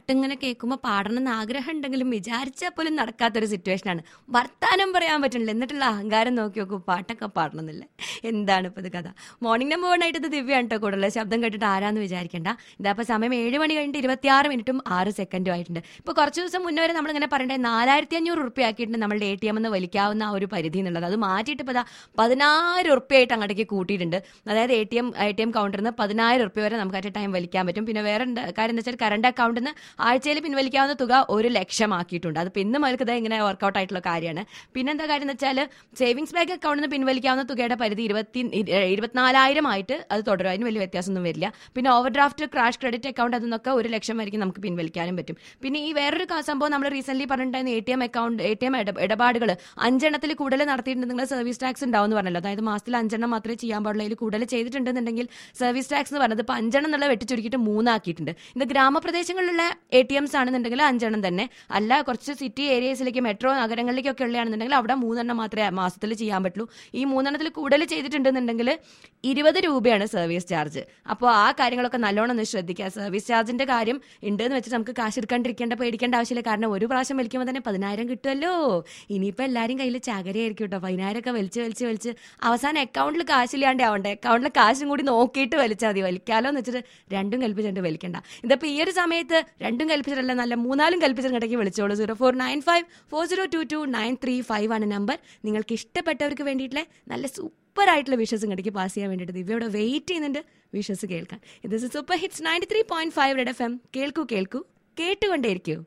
പാട്ടിങ്ങനെ കേൾക്കുമ്പോൾ പാടണം എന്ന് ആഗ്രഹം ഉണ്ടെങ്കിലും വിചാരിച്ചാൽ പോലും നടക്കാത്തൊരു സിറ്റുവേഷനാണ് വർത്താനം പറയാൻ പറ്റണില്ല എന്നിട്ടുള്ള അഹങ്കാരം നോക്കി നോക്കൂ പാട്ടൊക്കെ പാടണം എന്നില്ലേ എന്താണ് ഇപ്പോൾ ഇത് കഥ മോർണിംഗ് നമ്പർ വൺ ആയിട്ട് ഇത് ദിവ്യ കേട്ടോ കൂടുതൽ ശബ്ദം കേട്ടിട്ട് ആരാന്ന് വിചാരിക്കേണ്ട ഇതപ്പോൾ സമയം ഏഴ് മണി കഴിഞ്ഞിട്ട് ഇരുപത്തിയാറ് മിനിറ്റും ആറ് സെക്കൻഡും ആയിട്ടുണ്ട് ഇപ്പോൾ കുറച്ച് ദിവസം മുന്നേ വരെ നമ്മളിങ്ങനെ പറയണ്ടേ നാലായിരത്തി അഞ്ഞൂറ് റുപ്യ ആക്കിയിട്ടുണ്ട് നമ്മളുടെ എ ടി എം എന്ന് വലിക്കാവുന്ന ആ ഒരു പരിധി എന്നുള്ളത് അത് മാറ്റിയിട്ട് ഇപ്പോൾ ഇതാ പതിനായിരം റുപ്യയായിട്ട് അങ്ങോട്ടേക്ക് കൂട്ടിയിട്ടുണ്ട് അതായത് A T M A T M കൗണ്ടറിൽ നിന്ന് പതിനായിരം റുപ്യ വരെ നമുക്ക് അറ്റ് ടൈം വലിക്കാൻ പറ്റും പിന്നെ വേറെ എന്താ കാര്യം എന്താ വെച്ചാൽ കറണ്ട് അക്കൗണ്ടിൽ നിന്ന് ആഴ്ചയിൽ പിൻവലിക്കാവുന്ന തുക ഒരു ലക്ഷം ആക്കിയിട്ടുണ്ട് അത് പിന്നെ മുതൽക്ക് ഇത് ഇങ്ങനെ വർക്കൗട്ട് ആയിട്ടുള്ള കാര്യമാണ് പിന്നെ എന്താ കാര്യം എന്ന് വെച്ചാൽ സേവിങ്സ് ബാങ്ക് അക്കൗണ്ടിൽ നിന്ന് പിൻവലിക്കാവുന്ന തുകയുടെ പരിധി ഇരുപത്തി ഇരുപത്തിനാലായിരം ആയിട്ട് അത് തുടരും അതിന് വലിയ വ്യത്യാസമൊന്നും വരില്ല പിന്നെ overdraft crash credit account അതിന്നൊക്കെ ഒരു ലക്ഷം വരെയും നമുക്ക് പിൻവലിക്കാനും പറ്റും പിന്നെ ഈ വേറൊരു കാ- സംഭവം നമ്മൾ റീസെന്റ് പറഞ്ഞിട്ടുണ്ടായിരുന്ന A T M account A T M ഇടപാടുകൾ അഞ്ചെണ്ണത്തിൽ കൂടുതൽ നടത്തിയിട്ടുണ്ടെങ്കിൽ സർവീസ് ടാക്സ് ഉണ്ടാവും എന്ന് പറഞ്ഞല്ലോ അതായത് മാസത്തിൽ അഞ്ചെണ്ണം മാത്രമേ ചെയ്യാൻ പാടുള്ളൂ അതിൽ കൂടുതൽ ചെയ്തിട്ടുണ്ടെന്നുണ്ടെങ്കിൽ സർവീസ് ടാക്സ് എന്ന് പറഞ്ഞത് ഇപ്പൊ അഞ്ചെണ്ണം എന്നുള്ള വെട്ടിച്ചുരുക്കിയിട്ട് മൂന്നാക്കിയിട്ടുണ്ട് ഇത് ഗ്രാമപ്രദേശങ്ങളിലുള്ള എ ടി എംസ് ആണെന്നുണ്ടെങ്കിൽ അഞ്ചെണ്ണം തന്നെ അല്ല കുറച്ച് സിറ്റി ഏരിയസിലേക്ക് മെട്രോ നഗരങ്ങളിലേക്കൊക്കെ ഉള്ളതാണെന്നുണ്ടെങ്കിൽ അവിടെ മൂന്നെണ്ണം മാത്രമേ മാസത്തിൽ ചെയ്യാൻ പറ്റുള്ളൂ ഈ മൂന്നെണ്ണത്തിൽ കൂടുതൽ ചെയ്തിട്ടുണ്ടെന്നുണ്ടെങ്കിൽ ഇരുപത് രൂപയാണ് സർവീസ് ചാർജ് അപ്പോൾ ആ കാര്യങ്ങളൊക്കെ നല്ലോണം ഒന്ന് ശ്രദ്ധിക്കുക സർവീസ് ചാർജിന്റെ കാര്യം ഉണ്ടെന്ന് വെച്ചിട്ട് നമുക്ക് കാശ് എടുക്കാണ്ടിരിക്കേണ്ട പേടിക്കേണ്ട ആവശ്യമില്ല കാരണം ഒരു പ്രാവശ്യം വലിക്കുമ്പോൾ തന്നെ പതിനായിരം കിട്ടുമല്ലോ ഇനിയിപ്പോൾ എല്ലാവരും കയ്യിൽ ചകരയായിരിക്കും കേട്ടോ പതിനായിരം ഒക്കെ വലിച്ച് വലിച്ച് വലിച്ച് അവസാനം അക്കൗണ്ടിൽ കാശില്ലാണ്ടേ ആവണ്ടേ അക്കൗണ്ടിൽ കാശും കൂടി നോക്കിയിട്ട് വലിച്ചാൽ മതി വലിക്കാലോ എന്ന് വെച്ചിട്ട് രണ്ടും കൽപ്പിച്ചിട്ട് വലിക്കണ്ട ഇതിപ്പോൾ ഈ ഒരു സമയത്ത് രണ്ടും കൽപ്പിച്ചിട്ടല്ല നല്ല മൂന്നാലും കൽപ്പിച്ചിട്ടുണ്ടെങ്കിൽ വിളിച്ചോളൂ zero four nine five four zero two two nine three five ആണ് നമ്പർ നിങ്ങൾക്ക് ഇഷ്ടപ്പെട്ടവർക്ക് വേണ്ടിയിട്ടുള്ള നല്ല സൂപ്പർ ആയിട്ടുള്ള വിഷസ് ഇങ്ങോട്ടേക്ക് പാസ് ചെയ്യാൻ വേണ്ടിയിട്ട് ദിവ്യയോടെ വെയിറ്റ് ചെയ്യുന്നുണ്ട് വിഷസ് കേൾക്കാൻ ഇത് super hits ninety three point five red F M കേൾക്കൂ കേൾക്കൂ കേട്ടുകൊണ്ടേയിരിക്കൂ